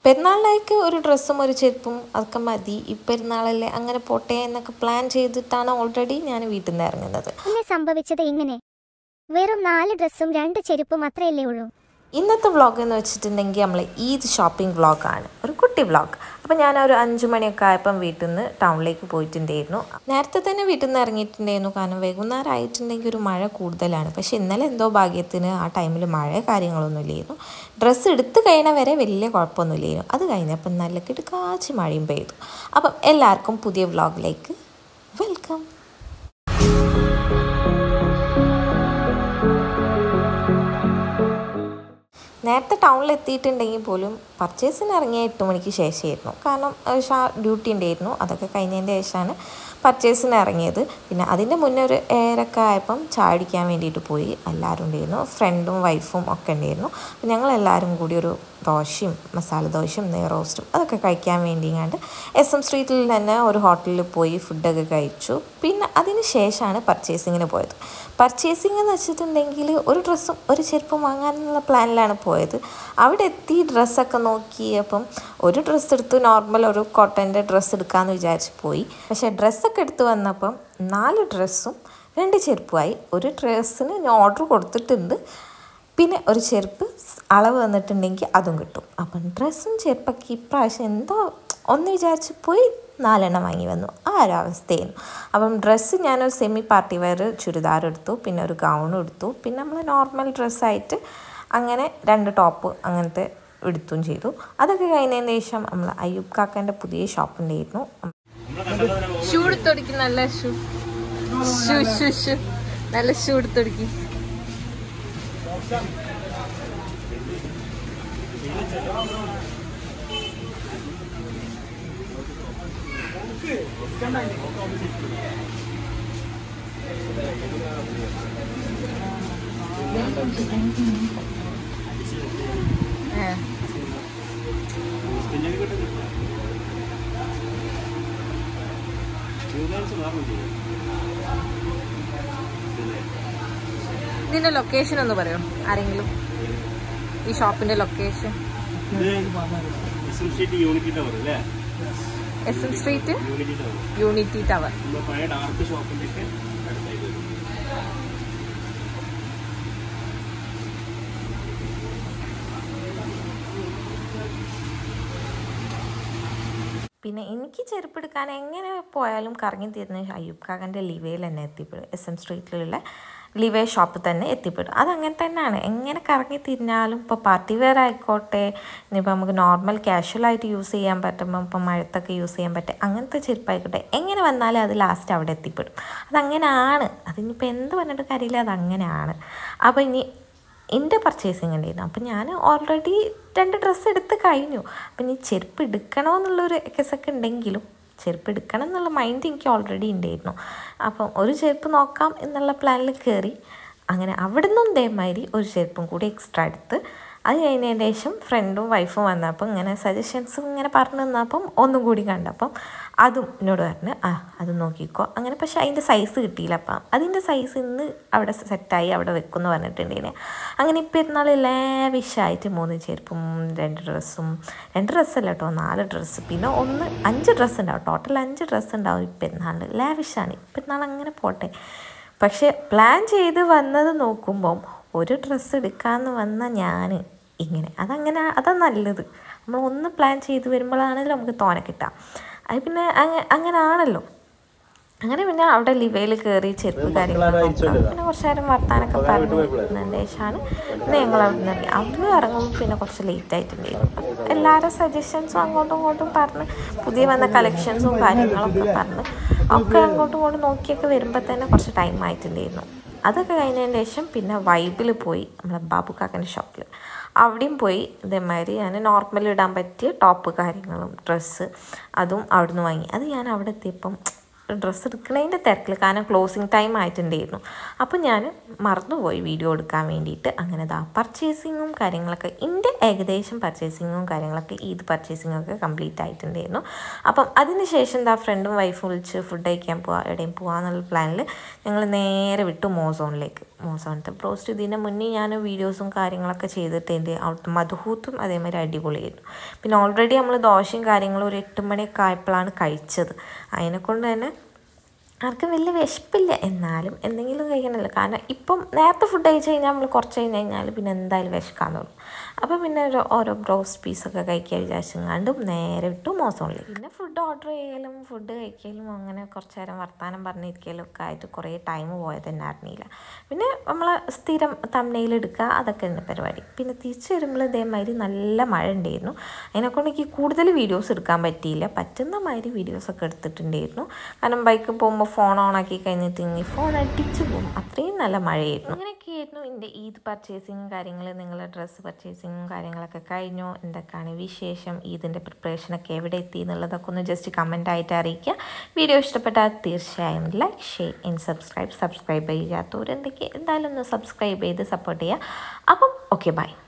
പെരുന്നാളിലേക്ക് ഒരു ഡ്രസ്സും ഒരു ചെരുപ്പും അതൊക്കെ മതി ഈ പെരുന്നാളല്ലേ അങ്ങനെ പോട്ടെ എന്നൊക്കെ പ്ലാൻ ചെയ്തിട്ടാണ് ഓൾറെഡി ഞാൻ വീട്ടിൽ നിന്ന് ഇറങ്ങുന്നത് പിന്നെ സംഭവിച്ചത് ഇങ്ങനെ വെറും നാല് ഡ്രസ്സും രണ്ട് ചെരുപ്പും അത്രയല്ലേ ഉള്ളൂ ഇന്നത്തെ വ്ളോഗ് എന്ന് വെച്ചിട്ടുണ്ടെങ്കിൽ നമ്മൾ ഈദ് ഷോപ്പിംഗ് വ്ളോഗാണ് ഒരു കുട്ടി വ്ളോഗ് അപ്പോൾ ഞാൻ ഒരു അഞ്ച് മണിയൊക്കെ ആയപ്പം വീട്ടിൽ നിന്ന് ടൗണിലേക്ക് പോയിട്ടുണ്ടായിരുന്നു നേരത്തെ തന്നെ വീട്ടിൽ നിന്ന് ഇറങ്ങിയിട്ടുണ്ടായിരുന്നു കാരണം വൈകുന്നേരം ആയിട്ടുണ്ടെങ്കിൽ ഒരു മഴ കൂടുതലാണ് പക്ഷേ ഇന്നലെ എന്തോ ഭാഗ്യത്തിന് ആ ടൈമിൽ മഴ കാര്യങ്ങളൊന്നും ഇല്ലായിരുന്നു ഡ്രസ്സ് എടുത്ത് കഴിഞ്ഞ വരെ വലിയ കുഴപ്പമൊന്നുമില്ലായിരുന്നു അത് കഴിഞ്ഞപ്പം നല്ല കിടുക്കാച്ചി മഴയും പെയ്തു അപ്പം എല്ലാവർക്കും പുതിയ വ്ളോഗിലേക്ക് വെൽക്കം നേരത്തെ ടൗണിൽ എത്തിയിട്ടുണ്ടെങ്കിൽ പോലും പർച്ചേസിന് ഇറങ്ങിയ എട്ട് മണിക്ക് ശേഷമായിരുന്നു കാരണം ഷാ ഡ്യൂട്ടി ഉണ്ടായിരുന്നു അതൊക്കെ കഴിഞ്ഞതിൻ്റെ ശേഷമാണ് പർച്ചേസിന് ഇറങ്ങിയത് പിന്നെ അതിൻ്റെ മുന്നേ ഒരു ഏഴരൊക്കെ ആയപ്പം ചായ അടിക്കാൻ വേണ്ടിയിട്ട് പോയി എല്ലാവരും ഉണ്ടായിരുന്നു ഫ്രണ്ടും വൈഫും ഒക്കെ ഉണ്ടായിരുന്നു അപ്പം ഞങ്ങൾ എല്ലാവരും കൂടി ഒരു ദോശയും മസാല ദോശയും നെയ്റോസ്റ്റും അതൊക്കെ കഴിക്കാൻ വേണ്ടിങ്ങാണ്ട് എസ് എം സ്ട്രീറ്റിൽ തന്നെ ഒരു ഹോട്ടലിൽ പോയി ഫുഡൊക്കെ കഴിച്ചു പിന്നെ അതിന് ശേഷമാണ് പർച്ചേസിങ്ങിന് പോയത് പർച്ചേസിംഗ് എന്ന് വെച്ചിട്ടുണ്ടെങ്കിൽ ഒരു ഡ്രസ്സും ഒരു ചെരുപ്പും വാങ്ങാനുള്ള പ്ലാനിലാണ് പോയത് അവിടെ എത്തി ഡ്രസ്സൊക്കെ നോക്കി അപ്പം ഒരു ഡ്രസ്സ് എടുത്ത് നോർമൽ ഒരു കോട്ടൻ്റെ ഡ്രസ്സ് എടുക്കാമെന്ന് വിചാരിച്ച് പോയി പക്ഷേ ഡ്രസ്സൊക്കെ എടുത്ത് വന്നപ്പം നാല് ഡ്രസ്സും രണ്ട് ചെരുപ്പുമായി ഒരു ഡ്രസ്സിന് ഞാൻ ഓർഡർ കൊടുത്തിട്ടുണ്ട് പിന്നെ ഒരു ചെരുപ്പ് അളവ് വന്നിട്ടുണ്ടെങ്കിൽ അതും കിട്ടും അപ്പം ഡ്രസ്സും ചെരുപ്പൊക്കെ ഇപ്രാവശ്യം എന്തോ ഒന്ന് വിചാരിച്ച് പോയി നാലെണ്ണം വാങ്ങി വന്നു ആ ഒരു അവസ്ഥയായിരുന്നു അപ്പം ഡ്രസ്സ് ഞാനൊരു സെമി പാർട്ടി വെയർ ചുരിദാർ എടുത്തു പിന്നെ ഒരു ഗൗണും എടുത്തു പിന്നെ നമ്മൾ നോർമൽ ഡ്രസ്സായിട്ട് അങ്ങനെ രണ്ട് ടോപ്പ് അങ്ങനത്തെ എടുത്തും ചെയ്തു അതൊക്കെ കഴിഞ്ഞതിന് ശേഷം നമ്മൾ അയ്യൂബ് കാക്കൻ്റെ പുതിയ ഷോപ്പ് ഉണ്ടായിരുന്നു ഷൂ എടുത്തൊടുക്കി നല്ല ഷൂ ഷൂ ഷൂ ഷൂ നല്ല ഷൂ എടുത്തൊടുക്കി ഇതിന്റെ ലൊക്കേഷൻ ഒന്ന് പറയോ ആരെങ്കിലും ഈ ഷോപ്പിന്റെ ലൊക്കേഷൻ എസ്എംസിറ്റി യൂണിറ്റി ടവർ അല്ലേ S M Street Unity Tower Unity Tower നമ്മുടെ പഴയ ഡാർക്ക് ഷോപ്പിന്റെ ഒക്കെ അടുത്തായിട്ട് വരും പിന്നെ എനിക്ക് ചെരുപ്പെടുക്കാൻ എങ്ങനെ പോയാലും കറങ്ങി തീരുന്ന അയ്യൂബ് കാക്കൻ്റെ ലിവയിൽ തന്നെ എത്തിപ്പെടും എസ് എം സ്ട്രീറ്റിലുള്ള ലിവേ ഷോപ്പിൽ തന്നെ എത്തിപ്പെടും അതങ്ങനെ തന്നെയാണ് എങ്ങനെ കറങ്ങി തിരിഞ്ഞാലും ഇപ്പോൾ പാർട്ടി വെയർ ആയിക്കോട്ടെ ഇനിയിപ്പോൾ നമുക്ക് നോർമൽ കാഷ്വലായിട്ട് യൂസ് ചെയ്യാൻ പറ്റുമ്പോൾ ഇപ്പം മഴത്തൊക്കെ യൂസ് ചെയ്യാൻ പറ്റും അങ്ങനത്തെ ചെരുപ്പായിക്കോട്ടെ എങ്ങനെ വന്നാലും അത് ലാസ്റ്റ് അവിടെ എത്തിപ്പെടും അതങ്ങനെയാണ് അതിനിപ്പോൾ എന്ത് പറഞ്ഞിട്ട് കാര്യമില്ല അതങ്ങനെയാണ് അപ്പോൾ ഇനി എൻ്റെ പർച്ചേസിങ് ഉണ്ടായിരുന്നു അപ്പം ഞാൻ ഓൾറെഡി രണ്ട് ഡ്രസ്സ് എടുത്ത് കഴിഞ്ഞു അപ്പം ഇനി ചെരുപ്പ് എടുക്കണോ എന്നുള്ളൊരു എക്കസൊക്കെ ഉണ്ടെങ്കിലും ചെരുപ്പ് എടുക്കണം എന്നുള്ള മൈൻഡ് എനിക്ക് ഓൾറെഡി ഉണ്ടായിരുന്നു അപ്പം ഒരു ചെരുപ്പ് നോക്കാം എന്നുള്ള പ്ലാനിൽ കയറി അങ്ങനെ അവിടെ നിന്നും ഇതേമാതിരി ഒരു ചെരുപ്പും കൂടി എക്സ്ട്രാ എടുത്ത് അത് കഴിഞ്ഞതിന് ശേഷം ഫ്രണ്ടും വൈഫും വന്നപ്പം ഇങ്ങനെ സജഷൻസും ഇങ്ങനെ പറഞ്ഞു തന്നപ്പം ഒന്നും കൂടി കണ്ടപ്പം അതും എന്നോട് പറഞ്ഞു ആ അത് നോക്കിക്കോ അങ്ങനെ പക്ഷെ അതിൻ്റെ സൈസ് കിട്ടിയില്ല അപ്പം അതിൻ്റെ സൈസ് ഇന്ന് അവിടെ സെറ്റായി അവിടെ വെക്കുമെന്ന് പറഞ്ഞിട്ടുണ്ടേനെ അങ്ങനെ ഇപ്പം ഇരുന്നാൾ ലാവിഷായിട്ട് മൂന്ന് ചെരുപ്പും രണ്ട് ഡ്രസ്സും രണ്ട് ഡ്രസ്സല്ല കേട്ടോ നാല് ഡ്രസ്സ് പിന്നെ ഒന്ന് അഞ്ച് ഡ്രസ്സ് ഉണ്ടാവും ടോട്ടൽ അഞ്ച് ഡ്രസ്സ് ഉണ്ടാവും ഇപ്പം ഇരുന്നാളിൽ ലാവിഷാണ് ഇപ്പം ഇരുന്നാൾ അങ്ങനെ പോട്ടെ പക്ഷേ പ്ലാൻ ചെയ്ത് വന്നത് നോക്കുമ്പം ഒരു ഡ്രസ്സ് എടുക്കാമെന്ന് വന്ന ഞാൻ ഇങ്ങനെ അതങ്ങനെ അതാ നല്ലത് നമ്മൾ ഒന്ന് പ്ലാൻ ചെയ്ത് വരുമ്പോഴാണല്ലോ നമുക്ക് തോനെ കിട്ടുക അത് പിന്നെ അങ്ങ അങ്ങനെ ആണല്ലോ അങ്ങനെ പിന്നെ അവിടെ ലിവയിൽ കയറി ചെരുപ്പ് കാര്യങ്ങളൊക്കെ നോക്കാം പിന്നെ കുറച്ച് നേരം വർത്താനൊക്കെ പറഞ്ഞു ഇരുന്നതിൻ്റെ ശേഷമാണ് പിന്നെ ഞങ്ങൾ അവിടെ നിന്ന് ഇറങ്ങി അവിടെ ഇറങ്ങുമ്പോൾ പിന്നെ കുറച്ച് ലേറ്റ് ആയിട്ടുണ്ടായിരുന്നു എല്ലാവരും സജഷൻസും അങ്ങോട്ടും ഇങ്ങോട്ടും പറഞ്ഞ് പുതിയ വന്ന കളക്ഷൻസും കാര്യങ്ങളൊക്കെ പറഞ്ഞ് ഒക്കെ അങ്ങോട്ടും ഇങ്ങോട്ടും നോക്കിയൊക്കെ വരുമ്പോൾ തന്നെ കുറച്ച് ടൈം ആയിട്ടുണ്ടായിരുന്നു അതൊക്കെ കഴിഞ്ഞതിന് ശേഷം പിന്നെ വൈബിൽ പോയി നമ്മളെ ബാബു കാക്കൻ്റെ ഷോപ്പിൽ അവിടെയും പോയി ഇതേമാതിരി ഞാൻ നോർമൽ ഇടാൻ പറ്റിയ ടോപ്പ് കാര്യങ്ങളും ഡ്രസ്സ് അതും അവിടുന്ന് വാങ്ങി അത് ഞാൻ അവിടെ എത്തിയപ്പം ഡ്രസ്സ് എടുക്കുന്നതിൻ്റെ തിരക്കിൽ കാരണം ക്ലോസിങ് ടൈം ആയിട്ടുണ്ടായിരുന്നു അപ്പോൾ ഞാൻ മറന്നുപോയി വീഡിയോ എടുക്കാൻ വേണ്ടിയിട്ട് അങ്ങനെ ദാ പർച്ചേസിങ്ങും കാര്യങ്ങളൊക്കെ എൻ്റെ ഏകദേശം പർച്ചേസിങ്ങും കാര്യങ്ങളൊക്കെ ഈദ് പർച്ചേസിങ്ങും ഒക്കെ കംപ്ലീറ്റ് ആയിട്ടുണ്ടായിരുന്നു അപ്പം അതിന് ശേഷം ദാ ഫ്രണ്ടും വൈഫും വിളിച്ച് ഫുഡ് കഴിക്കാൻ പോവാം എവിടെയും പോകാമെന്നുള്ള പ്ലാനിൽ ഞങ്ങൾ നേരെ വിട്ടു മോസോണിലേക്ക് മോശമാണത്തെ ബ്രോസ്റ്റ് ഇതിൻ്റെ മുന്നേ ഞാൻ വീഡിയോസും കാര്യങ്ങളൊക്കെ ചെയ്തിട്ടുണ്ട് അവിടുത്തെ മധുഹൂത്തും അതേമാതിരി അടിപൊളിയായിരുന്നു പിന്നെ ഓൾറെഡി നമ്മൾ ദോശയും കാര്യങ്ങളും ഒരു എട്ട് മണിയൊക്കെ ആയപ്പോഴാണ് കഴിച്ചത് അതിനെക്കൊണ്ട് തന്നെ ആർക്കും വലിയ വിശപ്പില്ല എന്നാലും എന്തെങ്കിലും കഴിക്കണമല്ലോ കാരണം ഇപ്പം നേരത്തെ ഫുഡ് കഴിച്ച് കഴിഞ്ഞാൽ നമ്മൾ കുറച്ച് കഴിഞ്ഞ് കഴിഞ്ഞാൽ പിന്നെ എന്തായാലും വിശക്കാൻ തുടങ്ങും അപ്പോൾ പിന്നെ ഒരു ഓരോ ബ്രോസ്റ്റ് പീസൊക്കെ കഴിക്കാൻ വിചാരിച്ചെങ്ങാണ്ടും നേരെ വിട്ടു മോസോണിൽ പിന്നെ ഫുഡ് ഓർഡർ ചെയ്യലും ഫുഡ് കഴിക്കലും അങ്ങനെ കുറച്ച് നേരം വർത്തമാനം പറഞ്ഞിരിക്കലും ഒക്കെ ആയിട്ട് കുറേ ടൈം പോയത് തന്നെ അറിഞ്ഞില്ല പിന്നെ നമ്മൾ സ്ഥിരം തമ്മനയിൽ എടുക്കുക അതൊക്കെ തന്നെ പരിപാടി പിന്നെ തിരിച്ചു വരുമ്പോൾ ഇതേമാതിരി നല്ല മഴ ഉണ്ടായിരുന്നു അതിനെക്കൊണ്ട് എനിക്ക് കൂടുതൽ വീഡിയോസ് എടുക്കാൻ പറ്റിയില്ല പറ്റുന്ന മാതിരി വീഡിയോസൊക്കെ എടുത്തിട്ടുണ്ടായിരുന്നു കാരണം ബൈക്ക് പോകുമ്പോൾ ഫോൺ ഓൺ ആക്കി കഴിഞ്ഞിട്ട് ഇനി ഫോൺ അടിച്ചു പോകും അത്രയും നല്ല മഴയായിരുന്നു അങ്ങനെയൊക്കെയായിരുന്നു എൻ്റെ ഈദ് പർച്ചേസിങ്ങും കാര്യങ്ങൾ നിങ്ങളുടെ ഡ്രസ്സ് പർച്ചേസിങ്ങും കാര്യങ്ങളൊക്കെ കഴിഞ്ഞു എന്തൊക്കെയാണ് വിശേഷം ഈദിൻ്റെ പ്രിപ്പറേഷനൊക്കെ എവിടെ എത്തി എന്നുള്ളതൊക്കെ ഒന്ന് ജസ്റ്റ് കമൻ്റ് ആയിട്ട് അറിയിക്കുക വീഡിയോ ഇഷ്ടപ്പെട്ടാൽ തീർച്ചയായും like share and subscribe subscribe ചെയ്യാത്തവരെന്തൊക്കെ എന്തായാലും ഒന്ന് സബ്സ്ക്രൈബ് ചെയ്ത് സപ്പോർട്ട് ചെയ്യുക അപ്പം ഓക്കെ ബൈ